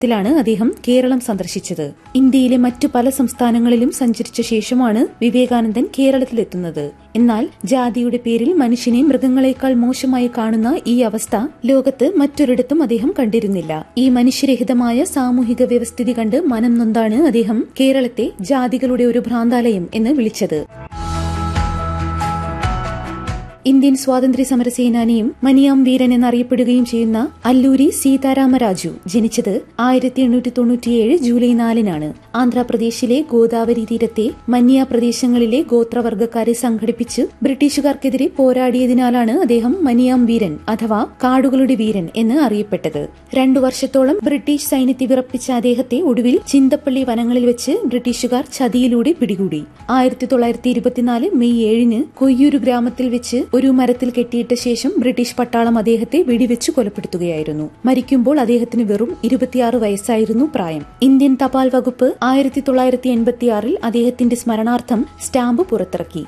ത്തിലാണ് അദ്ദേഹം കേരളം സന്ദർശിച്ചത് ഇന്ത്യയിലെ മറ്റു പല സംസ്ഥാനങ്ങളിലും സഞ്ചരിച്ച ശേഷമാണ് വിവേകാനന്ദൻ കേരളത്തിലെത്തുന്നത് എന്നാൽ ജാതിയുടെ പേരിൽ മനുഷ്യനെ മൃഗങ്ങളെക്കാൾ മോശമായി കാണുന്ന ഈ അവസ്ഥ ലോകത്ത് മറ്റൊരിടത്തും അദ്ദേഹം കണ്ടിരുന്നില്ല ഈ മനുഷ്യരഹിതമായ സാമൂഹിക വ്യവസ്ഥിതി കണ്ട് മനം നൊന്താണ് അദ്ദേഹം കേരളത്തെ ജാതികളുടെ ഒരു ഭ്രാന്താലയം എന്ന് വിളിച്ചത് ഇന്ത്യൻ സ്വാതന്ത്ര്യ സമര സേനാനിയും മനിയാം വീരൻ എന്നറിയപ്പെടുകയും ചെയ്യുന്ന അല്ലൂരി സീതാരാമരാജു ജനിച്ചത് ആയിരത്തി എണ്ണൂറ്റി തൊണ്ണൂറ്റിയേഴ് ജൂലൈ നാലിനാണ് ആന്ധ്രാപ്രദേശിലെ ഗോദാവരി തീരത്തെ മന്യ പ്രദേശങ്ങളിലെ ഗോത്രവർഗക്കാരെ സംഘടിപ്പിച്ച് ബ്രിട്ടീഷുകാർക്കെതിരെ പോരാടിയതിനാലാണ് അദ്ദേഹം മനിയാം വീരൻ അഥവാ കാടുകളുടെ വീരൻ എന്ന് അറിയപ്പെട്ടത് രണ്ടു വർഷത്തോളം ബ്രിട്ടീഷ് സൈന്യത്തെ വിറപ്പിച്ച അദ്ദേഹത്തെ ഒടുവിൽ ചിന്തപ്പള്ളി വനങ്ങളിൽ വെച്ച് ബ്രിട്ടീഷുകാർ ചതിയിലൂടെ പിടികൂടി ആയിരത്തി തൊള്ളായിരത്തി ഇരുപത്തിനാല് മെയ് ഏഴിന് കൊയ്യൂരു ഗ്രാമത്തിൽ വെച്ച് ഒരു മരത്തിൽ കെട്ടിയിട്ട ശേഷം ബ്രിട്ടീഷ് പട്ടാളം അദ്ദേഹത്തെ വെടിവെച്ച് കൊലപ്പെടുത്തുകയായിരുന്നു മരിക്കുമ്പോൾ അദ്ദേഹത്തിന് വെറും ഇരുപത്തിയാറ് വയസ്സായിരുന്നു പ്രായം ഇന്ത്യൻ തപാൽ വകുപ്പ് ആയിരത്തി തൊള്ളായിരത്തി എൺപത്തിയാറിൽ അദ്ദേഹത്തിന്റെ സ്മരണാർത്ഥം സ്റ്റാമ്പ് പുറത്തിറക്കി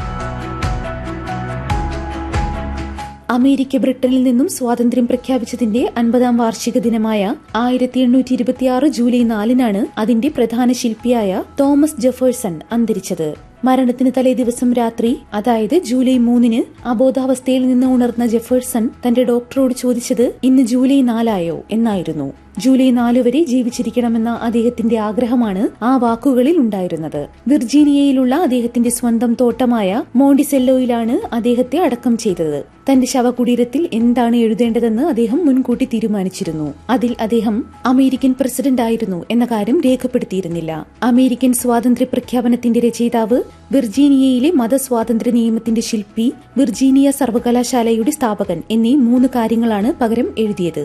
അമേരിക്ക ബ്രിട്ടനിൽ നിന്നും സ്വാതന്ത്ര്യം പ്രഖ്യാപിച്ചതിന്റെ അൻപതാം വാർഷിക ദിനമായ ആയിരത്തി എണ്ണൂറ്റി ഇരുപത്തിയാറ് ജൂലൈ നാലിനാണ് അതിന്റെ പ്രധാന ശില്പിയായ തോമസ് ജെഫേഴ്സൺ അന്തരിച്ചത് മരണത്തിന് തലേ ദിവസം രാത്രി അതായത് ജൂലൈ മൂന്നിന് അബോധാവസ്ഥയിൽ നിന്ന് ഉണർന്ന ജെഫേഴ്സൺ തന്റെ ഡോക്ടറോട് ചോദിച്ചത് ഇന്ന് ജൂലൈ നാലായോ എന്നായിരുന്നു ജൂലൈ നാലു വരെ ജീവിച്ചിരിക്കണമെന്ന അദ്ദേഹത്തിന്റെ ആഗ്രഹമാണ് ആ വാക്കുകളിൽ ഉണ്ടായിരുന്നത് വിർജീനിയയിലുള്ള അദ്ദേഹത്തിന്റെ സ്വന്തം തോട്ടമായ മോണ്ടിസെല്ലോയിലാണ് അദ്ദേഹത്തെ അടക്കം ചെയ്തത് തന്റെ ശവകുടീരത്തിൽ എന്താണ് എഴുതേണ്ടതെന്ന് അദ്ദേഹം മുൻകൂട്ടി തീരുമാനിച്ചിരുന്നു അതിൽ അദ്ദേഹം അമേരിക്കൻ പ്രസിഡന്റ് ആയിരുന്നു എന്ന കാര്യം രേഖപ്പെടുത്തിയിരുന്നില്ല അമേരിക്കൻ സ്വാതന്ത്ര്യ പ്രഖ്യാപനത്തിന്റെ രചയിതാവ് വിർജീനിയയിലെ മതസ്വാതന്ത്ര്യ നിയമത്തിന്റെ ശില്പി വിർജീനിയ സർവകലാശാലയുടെ സ്ഥാപകൻ എന്നീ മൂന്ന് കാര്യങ്ങളാണ് പകരം എഴുതിയത്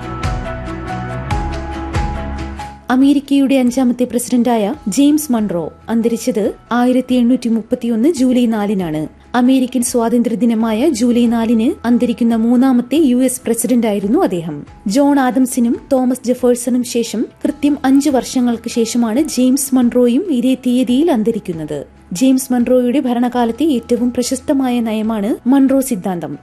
അമേരിക്കയുടെ അഞ്ചാമത്തെ പ്രസിഡന്റായ ജെയിംസ് മൺറോ അന്തരിച്ചത് ആയിരത്തി എണ്ണൂറ്റി മുപ്പത്തിയൊന്ന് ജൂലൈ നാലിനാണ് അമേരിക്കൻ സ്വാതന്ത്ര്യദിനമായ ജൂലൈ നാലിന് അന്തരിക്കുന്ന മൂന്നാമത്തെ യു എസ് പ്രസിഡന്റായിരുന്നു അദ്ദേഹം ജോൺ ആദംസിനും തോമസ് ജെഫേഴ്സണും ശേഷം കൃത്യം അഞ്ചു വർഷങ്ങൾക്ക് ശേഷമാണ് ജെയിംസ് മൺറോയും ഇതേ തീയതിയിൽ അന്തരിക്കുന്നത് ജെയിംസ് മൺറോയുടെ ഭരണകാലത്തെ ഏറ്റവും പ്രശസ്തമായ നയമാണ് മൺറോ സിദ്ധാന്തം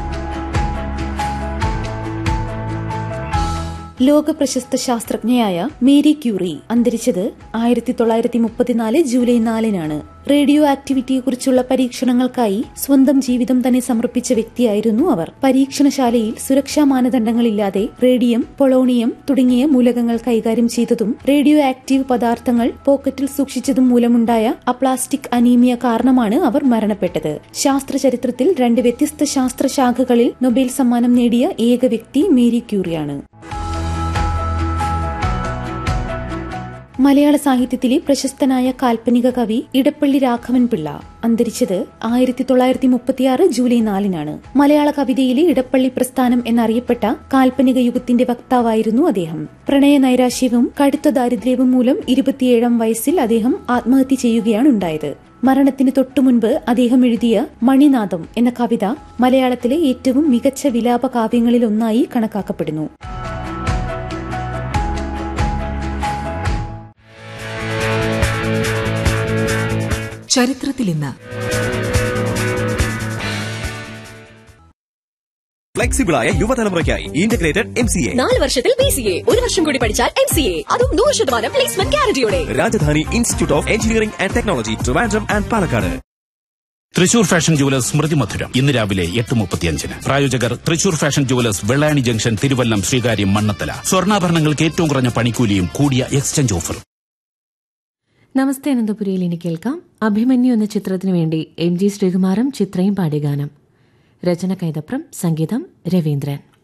ലോക പ്രശസ്ത ശാസ്ത്രജ്ഞയായ മേരി ക്യൂറി അന്തരിച്ചത് ആയിരത്തി തൊള്ളായിരത്തി മുപ്പത്തിനാല് ജൂലൈ നാലിനാണ് റേഡിയോ ആക്ടിവിറ്റിയെക്കുറിച്ചുള്ള പരീക്ഷണങ്ങൾക്കായി സ്വന്തം ജീവിതം തന്നെ സമർപ്പിച്ച വ്യക്തിയായിരുന്നു അവർ പരീക്ഷണശാലയിൽ സുരക്ഷാ മാനദണ്ഡങ്ങളില്ലാതെ റേഡിയം പൊളോണിയം തുടങ്ങിയ മൂലകങ്ങൾ കൈകാര്യം ചെയ്തതും റേഡിയോ ആക്റ്റീവ് പദാർത്ഥങ്ങൾ പോക്കറ്റിൽ സൂക്ഷിച്ചതും മൂലമുണ്ടായ അപ്ലാസ്റ്റിക് അനീമിയ കാരണമാണ് അവർ മരണപ്പെട്ടത് ശാസ്ത്ര ചരിത്രത്തിൽ രണ്ട് വ്യത്യസ്ത ശാസ്ത്രശാഖകളിൽ നൊബേൽ സമ്മാനം നേടിയ ഏക വ്യക്തി മേരി ക്യൂറിയാണ് മലയാള സാഹിത്യത്തിലെ പ്രശസ്തനായ കാൽപ്പനിക കവി ഇടപ്പള്ളി രാഘവൻ പിള്ള അന്തരിച്ചത് ആയിരത്തി തൊള്ളായിരത്തി മുപ്പത്തിയാറ് ജൂലൈ നാലിനാണ് മലയാള കവിതയിലെ ഇടപ്പള്ളി പ്രസ്ഥാനം എന്നറിയപ്പെട്ട കാൽപ്പനിക യുഗത്തിന്റെ വക്താവായിരുന്നു അദ്ദേഹം പ്രണയ നൈരാശ്യവും കടുത്ത ദാരിദ്ര്യവും മൂലം ഇരുപത്തിയേഴാം വയസ്സിൽ അദ്ദേഹം ആത്മഹത്യ ചെയ്യുകയാണ് ഉണ്ടായത് മരണത്തിന് തൊട്ടുമുൻപ് അദ്ദേഹം എഴുതിയ മണിനാഥം എന്ന കവിത മലയാളത്തിലെ ഏറ്റവും മികച്ച വിലാപ കാവ്യങ്ങളിൽ ഒന്നായി കണക്കാക്കപ്പെടുന്നു ചരിത്രത്തിൽ ഇന്ന് ഫ്ലെക്സിബിളായ യുവതലമുറയ്ക്കായി ഇന്റഗ്രേറ്റഡ് എം സി എ നാല് വർഷത്തിൽ ബി സി എ ഒരു വർഷം കൂടി പഠിച്ചാൽ എം സി എ അതും നൂറ് ശതമാനം പ്ലേസ്മെന്റ് ഗ്യാരണ്ടിയോടെ Rajadhani institute of engineering and technology Trivandrum and Palakkad Thrissur fashion jewellers Smrithi Madhuram ഇന്ന് രാവിലെ എട്ട് മുപ്പത്തിയഞ്ചിന് പ്രായോജകർ Thrissur fashion jewellers Vellayani junction Thiruvallam Sreekaryam Mannanthala സ്വർണ്ണാഭരണങ്ങൾക്ക് ഏറ്റവും കുറഞ്ഞ പണിക്കൂലിയും കൂടിയ എക്സ്ചേഞ്ച് ഓഫറും നമസ്തേ അനന്തപുരിയിൽ ഇനി കേൾക്കാം അഭിമന്യു എന്ന ചിത്രത്തിനു വേണ്ടി എം ജി ശ്രീകുമാറും ചിത്രയും പാടിയ ഗാനം രചന കൈതപ്രം സംഗീതം രവീന്ദ്രൻ